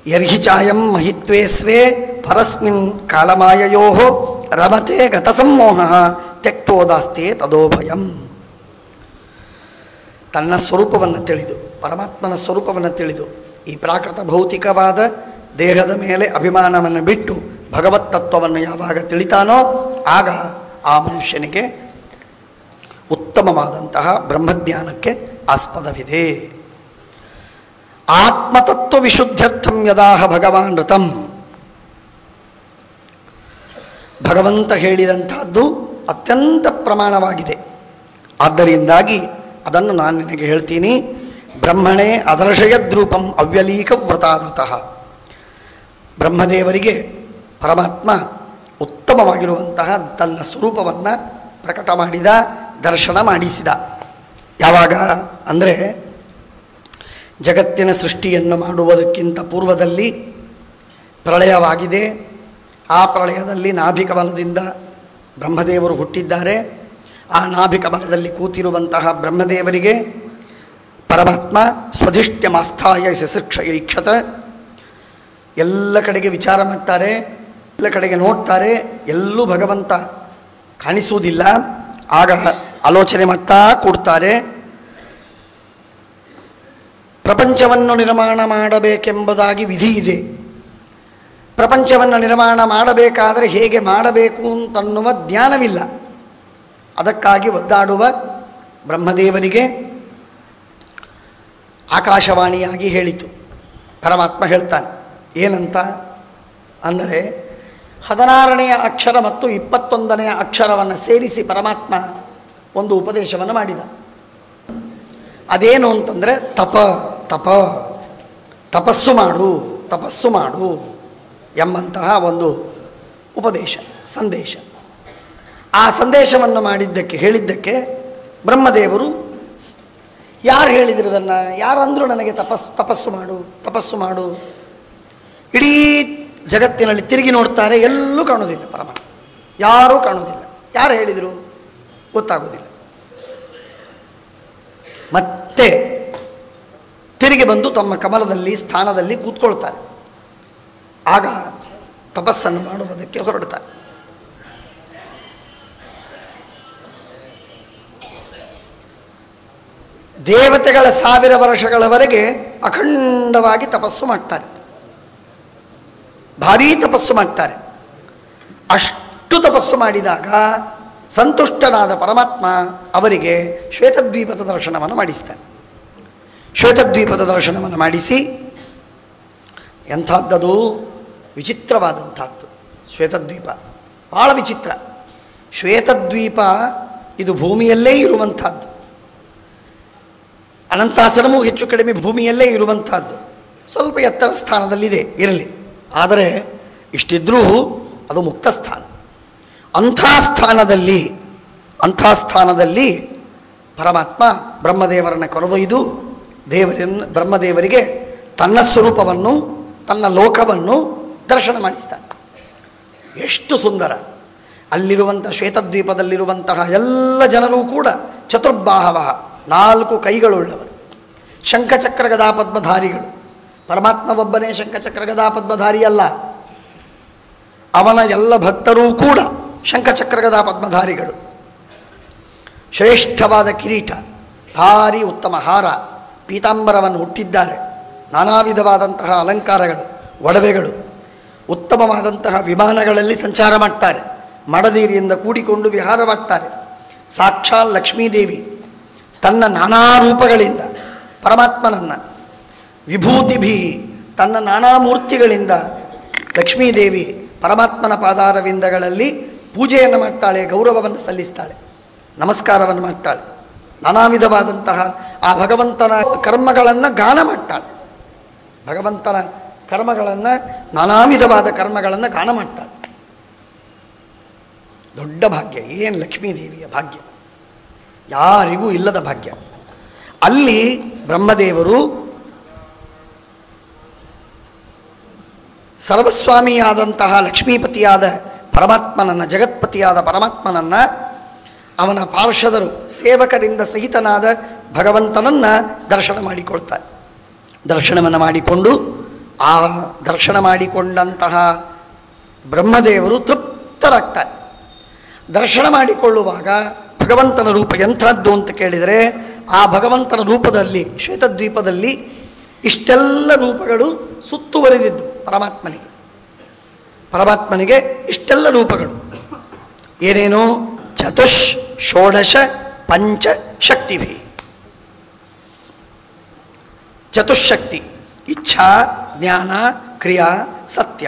ಯರ್ಹಿ ಚಾಯಂ ಮಹಿತ್ವೇ ಸ್ವೇ ಪರಸ್ಮಿನ್ ಕಾಲಮಾಯಯೋ ರಮತೆ ಗತಸಮ್ಮೋಹ ತ್ಯಕ್ತೋದಾಸ್ತೆ ತದೋಭಯಂ ತನ್ನ ಸ್ವರೂಪವನ್ನು ತಿಳಿದು ಪರಮಾತ್ಮನ ಸ್ವರೂಪವನ್ನು ತಿಳಿದು ಈ ಪ್ರಾಕೃತ ಭೌತಿಕವಾದ ದೇಹದ ಮೇಲೆ ಅಭಿಮಾನವನ್ನು ಬಿಟ್ಟು ಭಗವತ್ ತತ್ವವನ್ನು ಯಾವಾಗ ತಿಳಿತಾನೋ ಆಗ ಆ ಮನುಷ್ಯನಿಗೆ ಉತ್ತಮವಾದಂತಹ ಬ್ರಹ್ಮಜ್ಞಾನಕ್ಕೆ ಆಸ್ಪದವಿದೆ ಆತ್ಮತತ್ವ ವಿಶುದ್ಧ್ಯರ್ಥಂ ಯದಾಹ ಭಗವಾನ್ ಋತಂ ಭಗವಂತ ಹೇಳಿದಂತಹದ್ದು ಅತ್ಯಂತ ಪ್ರಮಾಣವಾಗಿದೆ ಆದ್ದರಿಂದಾಗಿ ಅದನ್ನು ನಾನು ನಿನಗೆ ಹೇಳ್ತೀನಿ ಬ್ರಹ್ಮಣೇ ಅದರ್ಶಯದ್ರೂಪಂ ಅವ್ಯಲೀಕ ವ್ರತಾದೃತಃ ಬ್ರಹ್ಮದೇವರಿಗೆ ಪರಮಾತ್ಮ ಉತ್ತಮವಾಗಿರುವಂತಹ ತನ್ನ ಸ್ವರೂಪವನ್ನು ಪ್ರಕಟ ಮಾಡಿದ ದರ್ಶನ ಮಾಡಿಸಿದ ಯಾವಾಗ ಅಂದರೆ ಜಗತ್ತಿನ ಸೃಷ್ಟಿಯನ್ನು ಮಾಡುವುದಕ್ಕಿಂತ ಪೂರ್ವದಲ್ಲಿ ಪ್ರಳಯವಾಗಿದೆ ಆ ಪ್ರಳಯದಲ್ಲಿ ನಾಭಿಕಮಲದಿಂದ ಬ್ರಹ್ಮದೇವರು ಹುಟ್ಟಿದ್ದಾರೆ ಆ ನಾಭಿಕಮಲದಲ್ಲಿ ಕೂತಿರುವಂತಹ ಬ್ರಹ್ಮದೇವರಿಗೆ ಪರಮಾತ್ಮ ಸ್ವಧಿಷ್ಟ್ಯಮಾಸ್ಥಾಯ ಶಶಿಕ್ಷ ಇಕ್ಷತ ಎಲ್ಲ ಕಡೆಗೆ ವಿಚಾರ ಮಾಡ್ತಾರೆ ಎಲ್ಲ ಕಡೆಗೆ ನೋಡ್ತಾರೆ ಎಲ್ಲೂ ಭಗವಂತ ಕಾಣಿಸುವುದಿಲ್ಲ ಆಗ ಆಲೋಚನೆ ಮಾಡ್ತಾ ಕೂಡ್ತಾರೆ ಪ್ರಪಂಚವನ್ನು ನಿರ್ಮಾಣ ಮಾಡಬೇಕೆಂಬುದಾಗಿ ವಿಧಿ ಇದೆ ಪ್ರಪಂಚವನ್ನು ನಿರ್ಮಾಣ ಮಾಡಬೇಕಾದರೆ ಹೇಗೆ ಮಾಡಬೇಕು ಅಂತನ್ನುವ ಜ್ಞಾನವಿಲ್ಲ ಅದಕ್ಕಾಗಿ ಒದ್ದಾಡುವ ಬ್ರಹ್ಮದೇವರಿಗೆ ಆಕಾಶವಾಣಿಯಾಗಿ ಹೇಳಿತು ಪರಮಾತ್ಮ ಹೇಳ್ತಾನೆ ಏನಂತ ಅಂದರೆ ಹದಿನಾರನೆಯ ಅಕ್ಷರ ಮತ್ತು ಇಪ್ಪತ್ತೊಂದನೆಯ ಅಕ್ಷರವನ್ನು ಸೇರಿಸಿ ಪರಮಾತ್ಮ ಒಂದು ಉಪದೇಶವನ್ನು ಮಾಡಿದ ಅದೇನು ಅಂತಂದರೆ ತಪ ತಪ ತಪಸ್ಸು ಮಾಡು ತಪಸ್ಸು ಮಾಡು ಎಂಬಂತಹ ಒಂದು ಉಪದೇಶ ಸಂದೇಶ ಆ ಸಂದೇಶವನ್ನು ಮಾಡಿದ್ದಕ್ಕೆ ಹೇಳಿದ್ದಕ್ಕೆ ಬ್ರಹ್ಮದೇವರು ಯಾರು ಹೇಳಿದ್ರು ಅದನ್ನು ಯಾರಂದರೂ ನನಗೆ ತಪಸ್ ತಪಸ್ಸು ಮಾಡು ತಪಸ್ಸು ಮಾಡು ಇಡೀ ಜಗತ್ತಿನಲ್ಲಿ ತಿರುಗಿ ನೋಡ್ತಾರೆ ಎಲ್ಲೂ ಕಾಣೋದಿಲ್ಲ ಪರಮಾತ್ಮ ಯಾರೂ ಕಾಣೋದಿಲ್ಲ ಯಾರು ಹೇಳಿದರು ಗೊತ್ತಾಗೋದಿಲ್ಲ ಮತ್ತೆ ತಿರುಗಿ ಬಂದು ತಮ್ಮ ಕಮಲದಲ್ಲಿ ಸ್ಥಾನದಲ್ಲಿ ಕೂತ್ಕೊಳ್ತಾರೆ ಆಗ ತಪಸ್ಸನ್ನು ಮಾಡುವುದಕ್ಕೆ ಹೊರಡ್ತಾರೆ ದೇವತೆಗಳ ಸಾವಿರ ವರ್ಷಗಳವರೆಗೆ ಅಖಂಡವಾಗಿ ತಪಸ್ಸು ಮಾಡ್ತಾರೆ ಭಾರೀ ತಪಸ್ಸು ಮಾಡ್ತಾರೆ ಅಷ್ಟು ತಪಸ್ಸು ಮಾಡಿದಾಗ ಸಂತುಷ್ಟನಾದ ಪರಮಾತ್ಮ ಅವರಿಗೆ ಶ್ವೇತದ್ವೀಪದ ದರ್ಶನವನ್ನು ಮಾಡಿಸ್ತಾನೆ ಶ್ವೇತದ್ವೀಪದ ದರ್ಶನವನ್ನು ಮಾಡಿಸಿ ಎಂಥದ್ದದು ವಿಚಿತ್ರವಾದಂಥದ್ದು ಶ್ವೇತದ್ವೀಪ ಭಾಳ ವಿಚಿತ್ರ ಶ್ವೇತದ್ವೀಪ ಇದು ಭೂಮಿಯಲ್ಲೇ ಇರುವಂಥದ್ದು ಅನಂತಾಸನಮೂ ಹೆಚ್ಚು ಕಡಿಮೆ ಭೂಮಿಯಲ್ಲೇ ಇರುವಂಥದ್ದು ಸ್ವಲ್ಪ ಎತ್ತರ ಸ್ಥಾನದಲ್ಲಿದೆ ಇರಲಿ ಆದರೆ ಇಷ್ಟಿದ್ರೂ ಅದು ಮುಕ್ತ ಸ್ಥಾನ ಅಂಥ ಸ್ಥಾನದಲ್ಲಿ ಅಂಥ ಸ್ಥಾನದಲ್ಲಿ ಪರಮಾತ್ಮ ಬ್ರಹ್ಮದೇವರನ್ನು ಕರೆದೊಯ್ದು ದೇವರನ್ನು ಬ್ರಹ್ಮದೇವರಿಗೆ ತನ್ನ ಸ್ವರೂಪವನ್ನು ತನ್ನ ಲೋಕವನ್ನು ದರ್ಶನ ಮಾಡಿಸ್ತಾನೆ ಎಷ್ಟು ಸುಂದರ ಅಲ್ಲಿರುವಂಥ ಶ್ವೇತದ್ವೀಪದಲ್ಲಿರುವಂತಹ ಎಲ್ಲ ಜನರೂ ಕೂಡ ಚತುರ್ಬಾಹವ ನಾಲ್ಕು ಕೈಗಳುಳ್ಳವರು ಶಂಖಚಕ್ರ ಗದಾ ಪದ್ಮಧಾರಿಗಳು ಪರಮಾತ್ಮ ಒಬ್ಬನೇ ಶಂಖಚಕ್ರ ಗದಾ ಪದ್ಮಧಾರಿ ಅಲ್ಲ ಅವನ ಎಲ್ಲ ಭಕ್ತರೂ ಕೂಡ ಶಂಖಚಕ್ರ ಗದಾ ಪದ್ಮಧಾರಿಗಳು ಶ್ರೇಷ್ಠವಾದ ಕಿರೀಟ ಭಾರಿ ಉತ್ತಮ ಹಾರ ಪೀತಾಂಬರವನ್ನು ಹುಟ್ಟಿದ್ದಾರೆ ನಾನಾ ವಿಧವಾದಂತಹ ಅಲಂಕಾರಗಳು ಒಡವೆಗಳು ಉತ್ತಮವಾದಂತಹ ವಿಮಾನಗಳಲ್ಲಿ ಸಂಚಾರ ಮಾಡ್ತಾರೆ ಮಡದೀರಿಯಿಂದ ಕೂಡಿಕೊಂಡು ವಿಹಾರ ಮಾಡ್ತಾರೆ ಸಾಕ್ಷಾತ್ ಲಕ್ಷ್ಮೀದೇವಿ ತನ್ನ ನಾನಾ ರೂಪಗಳಿಂದ ಪರಮಾತ್ಮನನ್ನು ವಿಭೂತಿಭಿ ತನ್ನ ನಾನಾ ಮೂರ್ತಿಗಳಿಂದ ಲಕ್ಷ್ಮೀದೇವಿ ಪರಮಾತ್ಮನ ಪಾದಾರವಿಂದಗಳಲ್ಲಿ ಪೂಜೆಯನ್ನು ಮಾಡ್ತಾಳೆ ಗೌರವವನ್ನು ಸಲ್ಲಿಸ್ತಾಳೆ ನಮಸ್ಕಾರವನ್ನು ಮಾಡ್ತಾಳೆ ನಾನಾ ವಿಧವಾದಂತಹ ಆ ಭಗವಂತನ ಕರ್ಮಗಳನ್ನು ಗಾನ ಮಾಡ್ತಾಳೆ ಭಗವಂತನ ಕರ್ಮಗಳನ್ನು ನಾನಾ ವಿಧವಾದ ಕರ್ಮಗಳನ್ನು ಗಾನ ಮಾಡ್ತಾಳೆ ದೊಡ್ಡ ಭಾಗ್ಯ ಏನು ಲಕ್ಷ್ಮೀದೇವಿಯ ಭಾಗ್ಯ ಯಾರಿಗೂ ಇಲ್ಲದ ಭಾಗ್ಯ ಅಲ್ಲಿ ಬ್ರಹ್ಮದೇವರು ಸರ್ವಸ್ವಾಮಿಯಾದಂತಹ ಲಕ್ಷ್ಮೀಪತಿಯಾದ ಪರಮಾತ್ಮನನ್ನು ಜಗತ್ಪತಿಯಾದ ಪರಮಾತ್ಮನನ್ನು ಅವನ ಪಾರ್ಷದರು ಸೇವಕರಿಂದ ಸಹಿತನಾದ ಭಗವಂತನನ್ನು ದರ್ಶನ ಮಾಡಿಕೊಳ್ತಾರೆ ದರ್ಶನವನ್ನು ಮಾಡಿಕೊಂಡು ಆ ದರ್ಶನ ಮಾಡಿಕೊಂಡಂತಹ ಬ್ರಹ್ಮದೇವರು ತೃಪ್ತರಾಗ್ತಾರೆ ದರ್ಶನ ಮಾಡಿಕೊಳ್ಳುವಾಗ ಭಗವಂತನ ರೂಪ ಎಂಥದ್ದು ಅಂತ ಕೇಳಿದರೆ ಆ ಭಗವಂತನ ರೂಪದಲ್ಲಿ ಶ್ವೇತದ್ವೀಪದಲ್ಲಿ ಇಷ್ಟೆಲ್ಲ ರೂಪಗಳು ಸುತ್ತುವರಿದಿದ್ದು ಪರಮಾತ್ಮನಿಗೆ ಪರಮಾತ್ಮನಿಗೆ ಇಷ್ಟೆಲ್ಲ ರೂಪಗಳು ಏನೇನು ಚತುಷ್ ಷೋಡಶ ಪಂಚ ಶಕ್ತಿಭಿ ಚತುಶಕ್ತಿ ಇಚ್ಛಾ ಜ್ಞಾನ ಕ್ರಿಯಾ ಸತ್ಯ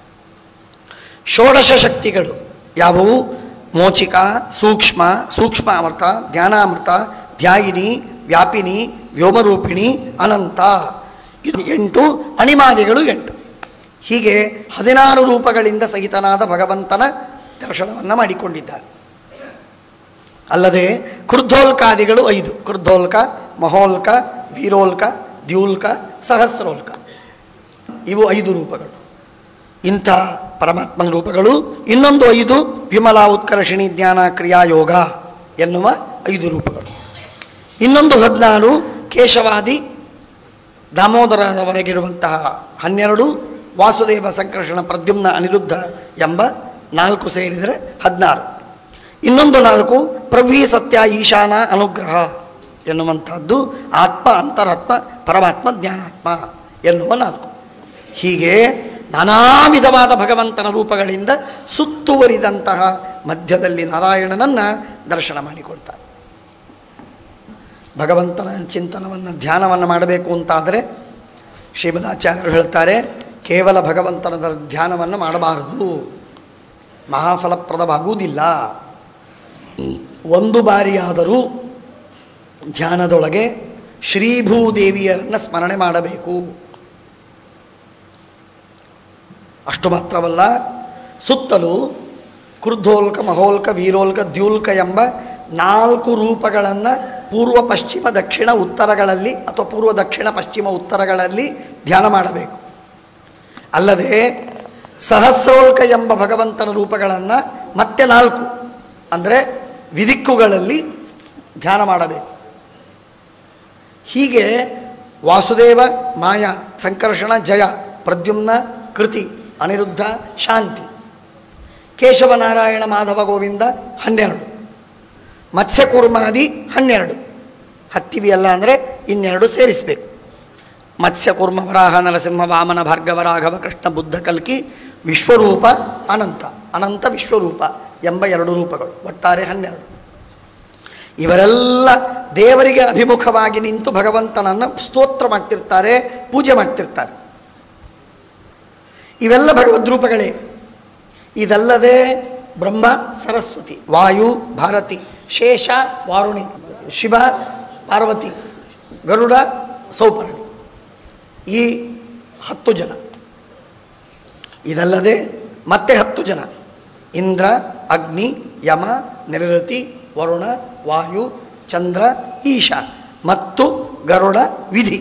ಷೋಡಶ ಶಕ್ತಿಗಳು ಯಾವುವು ಮೋಚಿಕ ಸೂಕ್ಷ್ಮ ಸೂಕ್ಷ್ಮ ಅಮೃತ ಧ್ಯಾನಾಮೃತ ಧ್ಯಾಯಿನಿ ವ್ಯಾಪಿನಿ ವ್ಯೋಮರೂಪಿಣಿ ಅನಂತ ಇದು ಎಂಟು ಅಣಿಮಾದಿಗಳು ಎಂಟು ಹೀಗೆ ಹದಿನಾರು ರೂಪಗಳಿಂದ ಸಹಿತನಾದ ಭಗವಂತನ ದರ್ಶನವನ್ನು ಮಾಡಿಕೊಂಡಿದ್ದಾರೆ ಅಲ್ಲದೆ ಕೃದ್ಧೋಲ್ಕಾದಿಗಳು ಐದು ಕೃದ್ಧೋಲ್ಕ ಮಹೋಲ್ಕ ವೀರೋಲ್ಕ ದ್ಯೂಲ್ಕ ಸಹಸ್ರೋಲ್ಕ ಇವು ಐದು ರೂಪಗಳು ಇಂಥ ಪರಮಾತ್ಮನ ರೂಪಗಳು ಇನ್ನೊಂದು ಐದು ವಿಮಲ ಉತ್ಕರ್ಷಿಣಿ ಜ್ಞಾನ ಕ್ರಿಯಾಯೋಗ ಎನ್ನುವ ಐದು ರೂಪಗಳು ಇನ್ನೊಂದು ಹದಿನಾರು ಕೇಶವಾದಿ ದಾಮೋದರದವರೆಗಿರುವಂತಹ ಹನ್ನೆರಡು ವಾಸುದೇವ ಸಂಕರ್ಷಣ ಪ್ರದ್ಯುಮ್ನ ಅನಿರುದ್ಧ ಎಂಬ ನಾಲ್ಕು ಸೇರಿದರೆ ಹದಿನಾರು ಇನ್ನೊಂದು ನಾಲ್ಕು ಪ್ರಭಿ ಸತ್ಯ ಈಶಾನ ಅನುಗ್ರಹ ಎನ್ನುವಂಥದ್ದು ಆತ್ಮ ಅಂತರಾತ್ಮ ಪರಮಾತ್ಮ ಜ್ಞಾನಾತ್ಮ ಎನ್ನುವ ನಾಲ್ಕು ಹೀಗೆ ನಾನಾ ವಿಧವಾದ ಭಗವಂತನ ರೂಪಗಳಿಂದ ಸುತ್ತುವರಿದಂತಹ ಮಧ್ಯದಲ್ಲಿ ನಾರಾಯಣನನ್ನು ದರ್ಶನ ಮಾಡಿಕೊಳ್ತಾರೆ ಭಗವಂತನ ಚಿಂತನವನ್ನು ಧ್ಯಾನವನ್ನು ಮಾಡಬೇಕು ಅಂತಾದರೆ ಶ್ರೀಮದಾಚಾರ್ಯರು ಹೇಳ್ತಾರೆ ಕೇವಲ ಭಗವಂತನ ದ- ಧ್ಯಾನವನ್ನು ಮಾಡಬಾರದು ಮಹಾಫಲಪ್ರದವಾಗುವುದಿಲ್ಲ ಒಂದು ಬಾರಿಯಾದರೂ ಧ್ಯಾನದೊಳಗೆ ಶ್ರೀಭೂದೇವಿಯರನ್ನು ಸ್ಮರಣೆ ಮಾಡಬೇಕು ಅಷ್ಟು ಮಾತ್ರವಲ್ಲ ಸುತ್ತಲೂ ಕ್ರುದ್ಧೋಲ್ಕ ಮಹೋಲ್ಕ ವೀರೋಲ್ಕ ದ್ಯೂಲ್ಕ ಎಂಬ ನಾಲ್ಕು ರೂಪಗಳನ್ನು ಪೂರ್ವ ಪಶ್ಚಿಮ ದಕ್ಷಿಣ ಉತ್ತರಗಳಲ್ಲಿ ಅಥವಾ ಪೂರ್ವ ದಕ್ಷಿಣ ಪಶ್ಚಿಮ ಉತ್ತರಗಳಲ್ಲಿ ಧ್ಯಾನ ಮಾಡಬೇಕು ಅಲ್ಲದೆ ಸಹಸ್ರೋಲ್ಕ ಎಂಬ ಭಗವಂತನ ರೂಪಗಳನ್ನು ಮತ್ತೆ ನಾಲ್ಕು ಅಂದರೆ ವಿದಿಕ್ಕುಗಳಲ್ಲಿ ಧ್ಯಾನ ಮಾಡಬೇಕು ಹೀಗೆ ವಾಸುದೇವ ಮಾಯ ಸಂಕರ್ಷಣ ಜಯ ಪ್ರದ್ಯುಮ್ನ ಕೃತಿ ಅನಿರುದ್ಧ ಶಾಂತಿ ಕೇಶವನಾರಾಯಣ ಮಾಧವ ಗೋವಿಂದ ಹನ್ನೆರಡು ಮತ್ಸ್ಯಕೂರ್ಮಾದಿ ಹನ್ನೆರಡು ಹತ್ತಿವಿಯಲ್ಲ ಅಂದರೆ ಇನ್ನೆರಡು ಸೇರಿಸಬೇಕು ಮತ್ಸ್ಯಕೂರ್ಮ ವರಾಹ ನರಸಿಂಹ ವಾಮನ ಭಾರ್ಗವ ರಾಘವ ಕೃಷ್ಣ ಬುದ್ಧ ಕಲ್ಕಿ ವಿಶ್ವರೂಪ ಅನಂತ ಅನಂತ ವಿಶ್ವರೂಪ ಎಂಬ ಎರಡು ರೂಪಗಳು ಒಟ್ಟಾರೆ ಹನ್ನೆರಡು ಇವರೆಲ್ಲ ದೇವರಿಗೆ ಅಭಿಮುಖವಾಗಿ ನಿಂತು ಭಗವಂತನನ್ನು ಸ್ತೋತ್ರ ಮಾಡ್ತಿರ್ತಾರೆ ಪೂಜೆ ಮಾಡ್ತಿರ್ತಾರೆ ಇವೆಲ್ಲ ಭಗವದ್ ರೂಪಗಳೇ ಇದಲ್ಲದೆ ಬ್ರಹ್ಮ ಸರಸ್ವತಿ ವಾಯು ಭಾರತಿ ಶೇಷ ವಾರುಣಿ ಶಿವ ಪಾರ್ವತಿ ಗರುಡ ಸೌಪರ್ಣಿ ಈ ಹತ್ತು ಜನ ಇದಲ್ಲದೆ ಮತ್ತೆ ಹತ್ತು ಜನ ಇಂದ್ರ ಅಗ್ನಿ ಯಮ ನಿರೃತಿ ವರುಣ ವಾಯು ಚಂದ್ರ ಈಶ ಮತ್ತು ಗರುಡ ವಿಧಿ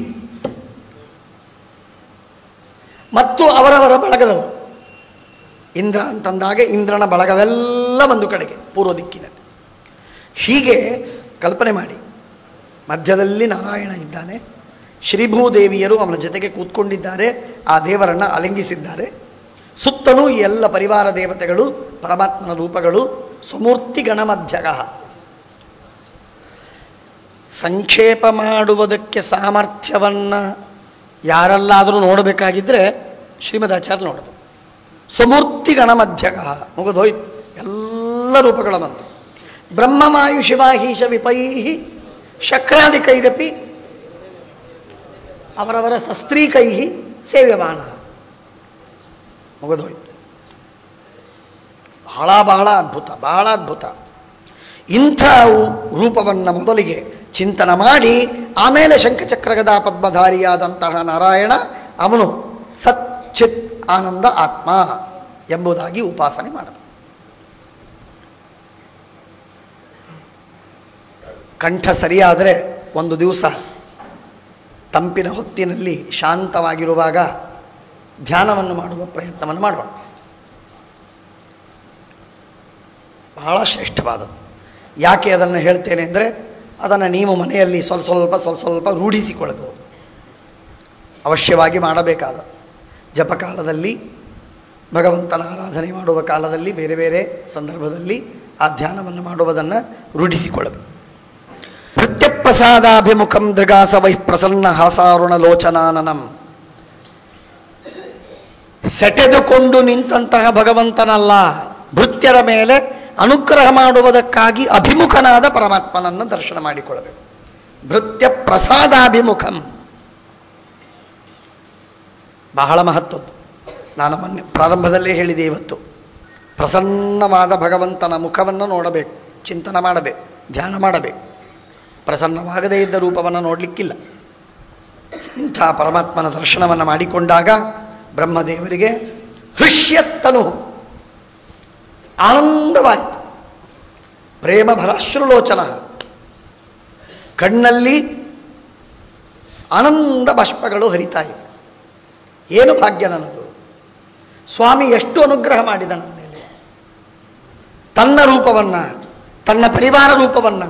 ಮತ್ತು ಅವರವರ ಬಳಗದವರು ಇಂದ್ರ ಅಂತಂದಾಗ ಇಂದ್ರನ ಬಳಗವೆಲ್ಲ ಒಂದು ಕಡೆಗೆ ಪೂರ್ವ ದಿಕ್ಕಿನಲ್ಲಿ ಹೀಗೆ ಕಲ್ಪನೆ ಮಾಡಿ ಮಧ್ಯದಲ್ಲಿ ನಾರಾಯಣ ಇದ್ದಾನೆ ಶ್ರೀಭೂದೇವಿಯರು ಅವನ ಜೊತೆಗೆ ಕೂತ್ಕೊಂಡಿದ್ದಾರೆ ಆ ದೇವರನ್ನು ಅಲಿಂಗಿಸಿದ್ದಾರೆ ಸುತ್ತಲೂ ಈ ಎಲ್ಲ ಪರಿವಾರ ದೇವತೆಗಳು ಪರಮಾತ್ಮನ ರೂಪಗಳು ಸುಮೂರ್ತಿ ಗಣಮಧ್ಯಗ ಸಂಕ್ಷೇಪ ಮಾಡುವುದಕ್ಕೆ ಸಾಮರ್ಥ್ಯವನ್ನು ಯಾರಲ್ಲಾದರೂ ನೋಡಬೇಕಾಗಿದ್ದರೆ ಶ್ರೀಮದಾಚಾರ್ಯ ನೋಡಬೇಕು ಸ್ವಮೂರ್ತಿ ಗಣಮಧ್ಯಗ ಮುಗಿದೋಯ್ತು ಎಲ್ಲ ರೂಪಗಳ ಬಂತು ಬ್ರಹ್ಮಮಾಯು ಶಿವಾಹೀಶ ವಿಪೈಹಿ ಶಕ್ರಾದಿಕೈರಪಿ ಅವರವರ ಶಸ್ತ್ರೀಕೈ ಸೇವ್ಯಮಾನ ಮುಗಿದೋಯ್ತು ಬಹಳ ಬಹಳ ಅದ್ಭುತ ಬಹಳ ಅದ್ಭುತ ಇಂಥ ರೂಪವನ್ನು ಮೊದಲಿಗೆ ಚಿಂತನ ಮಾಡಿ ಆಮೇಲೆ ಶಂಖಚಕ್ರಗದ ಪದ್ಮಧಾರಿಯಾದಂತಹ ನಾರಾಯಣ ಅವನು ಸಚ್ಚಿತ್ ಆನಂದ ಆತ್ಮ ಎಂಬುದಾಗಿ ಉಪಾಸನೆ ಮಾಡಬೇಕು ಕಂಠ ಸರಿಯಾದರೆ ಒಂದು ದಿವಸ ತಂಪಿನ ಹೊತ್ತಿನಲ್ಲಿ ಶಾಂತವಾಗಿರುವಾಗ ಧ್ಯಾನವನ್ನು ಮಾಡುವ ಪ್ರಯತ್ನವನ್ನು ಮಾಡೋಣ ಬಹಳ ಶ್ರೇಷ್ಠವಾದದ್ದು ಯಾಕೆ ಅದನ್ನು ಹೇಳ್ತೇನೆ ಅಂದರೆ ಅದನ್ನು ನೀವು ಮನೆಯಲ್ಲಿ ಸ್ವಲ್ಪ ಸ್ವಲ್ಪ ಸ್ವಲ್ಪ ಸ್ವಲ್ಪ ರೂಢಿಸಿಕೊಳ್ಳಬಹುದು ಅವಶ್ಯವಾಗಿ ಮಾಡಬೇಕಾದ ಜಪಕಾಲದಲ್ಲಿ ಭಗವಂತನ ಆರಾಧನೆ ಮಾಡುವ ಕಾಲದಲ್ಲಿ ಬೇರೆ ಬೇರೆ ಸಂದರ್ಭದಲ್ಲಿ ಆ ಧ್ಯಾನವನ್ನು ಮಾಡುವುದನ್ನು ರೂಢಿಸಿಕೊಳ್ಳಬೇಕು ಪ್ರತ್ಯಪ್ರಸಾದಾಭಿಮುಖಂ ದೃಗಾಸ ವೈ ಪ್ರಸನ್ನ ಹಾಸಾರುಣ ಲೋಚನಾನನಂ ಸೆಟೆದುಕೊಂಡು ನಿಂತಹ ಭಗವಂತನಲ್ಲ ಭೃತ್ಯರ ಮೇಲೆ ಅನುಗ್ರಹ ಮಾಡುವುದಕ್ಕಾಗಿ ಅಭಿಮುಖನಾದ ಪರಮಾತ್ಮನನ್ನು ದರ್ಶನ ಮಾಡಿಕೊಳ್ಳಬೇಕು ಭೃತ್ಯ ಪ್ರಸಾದಾಭಿಮುಖಂ ಬಹಳ ಮಹತ್ವದ್ದು ನಾನು ಮೊನ್ನೆ ಪ್ರಾರಂಭದಲ್ಲೇ ಹೇಳಿದೆ ಇವತ್ತು ಪ್ರಸನ್ನವಾದ ಭಗವಂತನ ಮುಖವನ್ನು ನೋಡಬೇಕು ಚಿಂತನೆ ಮಾಡಬೇಕು ಧ್ಯಾನ ಮಾಡಬೇಕು ಪ್ರಸನ್ನವಾಗದೇ ಇದ್ದ ರೂಪವನ್ನು ನೋಡಲಿಕ್ಕಿಲ್ಲ ಇಂಥ ಪರಮಾತ್ಮನ ದರ್ಶನವನ್ನು ಮಾಡಿಕೊಂಡಾಗ ಬ್ರಹ್ಮದೇವರಿಗೆ ಹೃಷ್ಯತ್ತನು ಆನಂದವಾಯಿತು ಪ್ರೇಮ ಭರಾಶ್ರುಲೋಚನ ಕಣ್ಣಲ್ಲಿ ಆನಂದ ಬಾಷ್ಪಗಳು ಹರಿತಾ ಇವೆ ಏನು ಭಾಗ್ಯ ನನ್ನದು ಸ್ವಾಮಿ ಎಷ್ಟು ಅನುಗ್ರಹ ಮಾಡಿದ ನನ್ನ ಮೇಲೆ ತನ್ನ ರೂಪವನ್ನು ತನ್ನ ಪರಿವಾರ ರೂಪವನ್ನು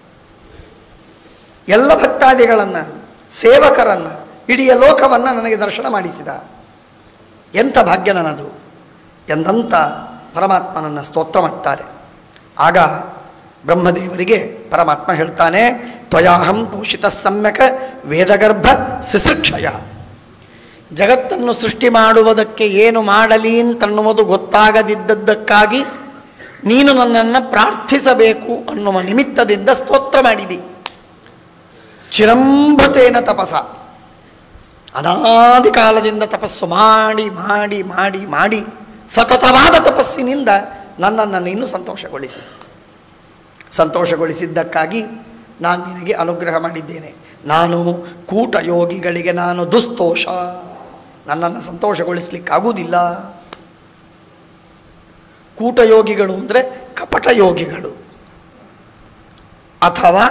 ಎಲ್ಲ ಭಕ್ತಾದಿಗಳನ್ನು ಸೇವಕರನ್ನು ಇಡೀ ಲೋಕವನ್ನು ನನಗೆ ದರ್ಶನ ಮಾಡಿಸಿದ ಎಂಥ ಭಾಗ್ಯ ನನ್ನದು ಎಂದಂತ ಪರಮಾತ್ಮನನ್ನು ಸ್ತೋತ್ರ ಮಾಡ್ತಾರೆ ಆಗ ಬ್ರಹ್ಮದೇವರಿಗೆ ಪರಮಾತ್ಮ ಹೇಳ್ತಾನೆ ತ್ವಯಾಹಂ ಪೋಷಿತ ಸಮ್ಯಕ ವೇದಗರ್ಭ ಸಿಸೃಕ್ಷಯ ಜಗತ್ತನ್ನು ಸೃಷ್ಟಿ ಮಾಡುವುದಕ್ಕೆ ಏನು ಮಾಡಲಿ ಅಂತನ್ನುವುದು ಗೊತ್ತಾಗದಿದ್ದದ್ದಕ್ಕಾಗಿ ನೀನು ನನ್ನನ್ನು ಪ್ರಾರ್ಥಿಸಬೇಕು ಅನ್ನುವ ನಿಮಿತ್ತದಿಂದ ಸ್ತೋತ್ರ ಮಾಡಿದಿ ಚಿರಂಭತೇನ ತಪಸ ಅನಾದಿ ಕಾಲದಿಂದ ತಪಸ್ಸು ಮಾಡಿ ಮಾಡಿ ಮಾಡಿ ಮಾಡಿ ಸತತವಾದ ತಪಸ್ಸಿನಿಂದ ನನ್ನನ್ನು ನೀನು ಸಂತೋಷಗೊಳಿಸಿ ಸಂತೋಷಗೊಳಿಸಿದ್ದಕ್ಕಾಗಿ ನಾನು ನಿನಗೆ ಅನುಗ್ರಹ ಮಾಡಿದ್ದೇನೆ ನಾನು ಕೂಟ ಯೋಗಿಗಳಿಗೆ ನಾನು ದುಸ್ತೋಷ ನನ್ನನ್ನು ಸಂತೋಷಗೊಳಿಸ್ಲಿಕ್ಕಾಗುವುದಿಲ್ಲ ಕೂಟ ಯೋಗಿಗಳು ಅಂದರೆ ಕಪಟ ಯೋಗಿಗಳು ಅಥವಾ